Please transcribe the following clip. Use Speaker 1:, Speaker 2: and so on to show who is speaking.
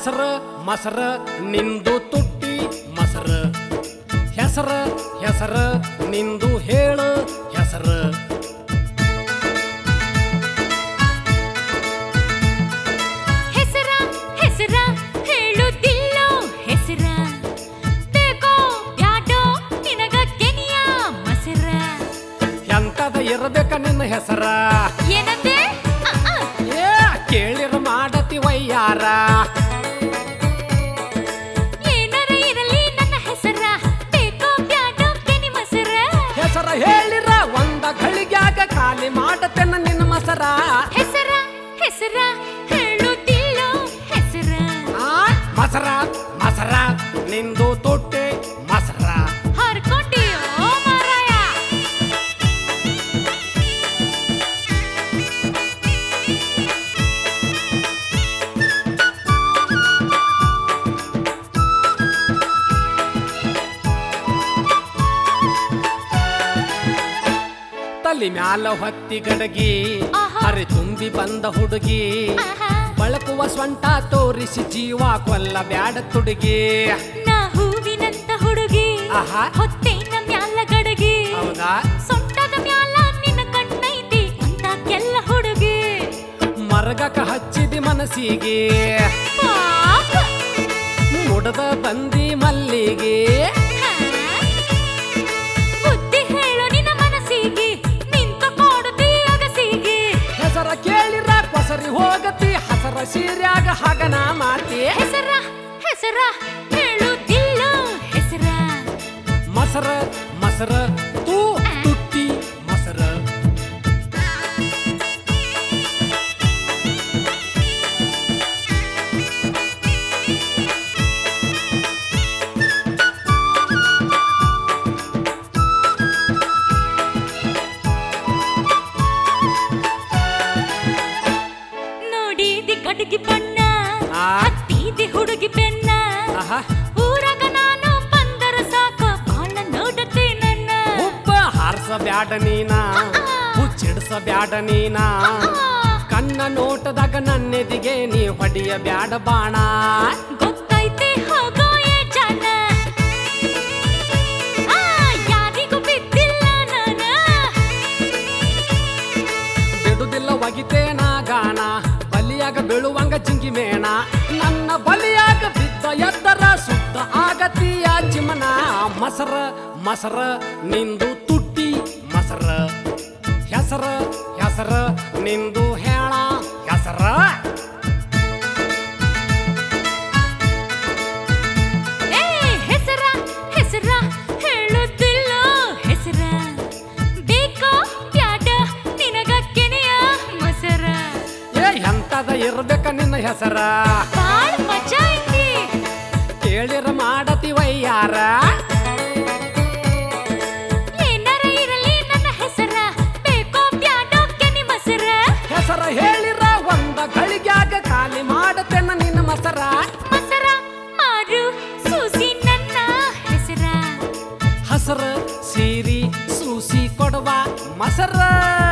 Speaker 1: ಮಸರ ಮಸರ ನಿಂದು ತುಟ್ಟಿ ಮಸರ ಹೆಸರ ಹೆಸರ ನಿಂದು ಹೇಳು ಹೆಸರ
Speaker 2: ಹೆಸರ ಹೆಸರ ಹೇಳುದಿಲ್ಲೋ ಹೆಸರ ಬೇಕೋ ಬ್ಯಾಡೋ ನಿನಗ ಕೆನಿಯ ಮಸರ
Speaker 1: ಎಂತದ ಇರಬೇಕ ನಿನ್ನ ಹೆಸರ
Speaker 2: ಏನಂದೆ ಅ, ಅ.
Speaker 1: ಏ ಕೇಳಿರ ಮಾಡತಿ ವಯ್ಯಾರ
Speaker 2: ಏನಾರ ಇರಲಿ ನನ್ನ ಹೆಸರ ಬೇಕೋ ಬ್ಯಾಡೋ ಕೆನಿ ಮಸರ
Speaker 1: ಹೆಸರ ಹೇಳಿರ ಒಂದ ಗಳಿಗ್ಯಾಗ ಖಾಲಿ ಮಾಡತೆನ ನಿನ್ನ ಮಸರ
Speaker 2: ಹೆಸರ ಹೆಸರ ಹೇಳುದಿಲ್ಲೋ ಹೆಸರ
Speaker 1: ಆ ಮಸರ ಮಸರ ನಿಂದು ತುಟ್ಟಿ ಮಸರ
Speaker 2: ಹರ್ಕೊಂಡಿಯೋ ಮಾರಾಯ
Speaker 1: ತಲಿ ಮ್ಯಾಲ ಹೊತ್ತಿ ಗಡಗಿ
Speaker 2: ಆಹಾ.
Speaker 1: ಹರಿ ತುಂಬಿ ಬಂದ ಹುಡುಗಿ
Speaker 2: ಆಹಾ.
Speaker 1: ಬಳಕುವ ಸ್ವಂಟ ತೋರಿಸಿ ಜೀವ ಕೊಲ್ಲ ಬ್ಯಾಡ ತುಡುಗಿ
Speaker 2: ನಾ ಹೂವಿನಂತ ಹುಡುಗಿ
Speaker 1: ಆಹಾ.
Speaker 2: ಹೊತ್ತೇನ ಮ್ಯಾಲ ಗಡಗಿ
Speaker 1: ಹೌದಾ
Speaker 2: ಸೊಂಟದ ಮ್ಯಾಲ ನಿನ್ನ ಕಣ್ಣೈತಿ ಅಂತ ಕೆಲ್ಲ ಹುಡುಗಿ
Speaker 1: ಮರಗಕ ಹಚ್ಚಿದಿ ಮನಸ್ಸಿಗೆ
Speaker 2: ಪಾಪ.
Speaker 1: ಮುಡದ ಬಂದಿ ಮಲ್ಲಿಗೆ
Speaker 2: ಹಾ? ಬುದ್ಧಿ ಹೇಳು ನಿನ್ನ ಮನಸ್ಸಿಗೆ ನಿಂತ ಕೊಡುತ್ತಿ ಅಗಸಿಗೆ
Speaker 1: ಹೆಸರ ಕೇಳಿರ ಕೊಸರಿ ಹೋಗತಿ ಹಸರ ಸೀರ್ಯಾಗ ಹಗನ ಮಾತಿ
Speaker 2: ಹೆಸರ ಹೆಸರ ಹೇಳುದಿಲ್ಲ ಹೆಸರ
Speaker 1: ಮಸರ ಮಸರ ತೂ ತುಟ್ಟಿ ಮಸರ
Speaker 2: ನೋಡಿದಿ ಕಟಗಿ ಬಣ್ಣ
Speaker 1: ಆ.
Speaker 2: ಹತ್ತಿದಿ ಹುಡುಗಿ ಬೆನ್ನ
Speaker 1: ಆಹಾ
Speaker 2: ಊರಾಗ ನಾನು ಬಂದರ ಸಾಕು ಬಾಳ ನೋಡತ್ತೆ ನನ್ನ
Speaker 1: ಹುಬ್ಬ ಹಾರ್ಸ ಬ್ಯಾಡ ನೀನ ಹುಚ್ಚಿಡ್ಸ ಬ್ಯಾಡ ನೀನ ಕಣ್ಣ ನೋಟದಾಗ ನನ್ನೆದಿಗೆ ನೀ ಹೊಡಿಯ ಬ್ಯಾಡ ಬಾಣ
Speaker 2: ಗೊತ್ತೈತೆ ಹೋಗೋ ಏ ಜನ ಆ, ಯಾರಿಗೂ ಬಿದ್ದಿಲ್ಲ ನಾನ
Speaker 1: ಬಿಡುದಿಲ್ಲ ಒಗಿತೇನ ಗಾಣ ಬಲಿಯಾಗ ಬೀಳುವಂಗ ಜಿಂಗಿ ಮೇಣ ನನ್ನ ಬಲಿಯಾಗ ಬಿದ್ದ ಎದ್ದರ ಸುತ್ತ ಆಗತಿಯ ಚಿಮನ ಮಸರ ಮಸರ ನಿಂದು ತುಟ್ಟಿ ಮಸರ ಹೆಸರ ಹೆಸರ ನಿಂದು ಹೇಳ ಹೆಸರ
Speaker 2: ಏ ಹೆಸರ ಹೆಸರ ಹೇಳುದಿಲ್ಲ ಹೆಸರ ಬೇಕೋ ಬ್ಯಾಡ ನಿನಗ ಕೆನೆಯ ಮಸರ
Speaker 1: ಏ ಎಂತದ ಇರ್ಬೇಕ ನಿನ್ನ ಹೆಸರ
Speaker 2: ಬಾಳ್ ಮಜಾ ಐತಿ
Speaker 1: ಕೇಳಿರ ಮಾಡತಿ ವಯ್ಯಾರ
Speaker 2: ಏನಾರ ಇರಲಿ ನನ್ನ ಹೆಸರ ಬೇಕೋ ಬ್ಯಾಡೋ ಕೆನಿ ಮಸರ
Speaker 1: ಹೆಸರ ಹೇಳಿರ ಒಂದ ಗಳಿಗ್ಯಾಗ ಖಾಲಿ ಮಾಡತೆನ ನಿನ್ನ ಮಸರ
Speaker 2: ಮಸರ ಮಾರು ಸೂಸಿ ನನ್ನ ಹೆಸರ
Speaker 1: ಹಸರ ಸೀರಿ ಸೂಸಿ ಕೊಡುವ ಮಸರ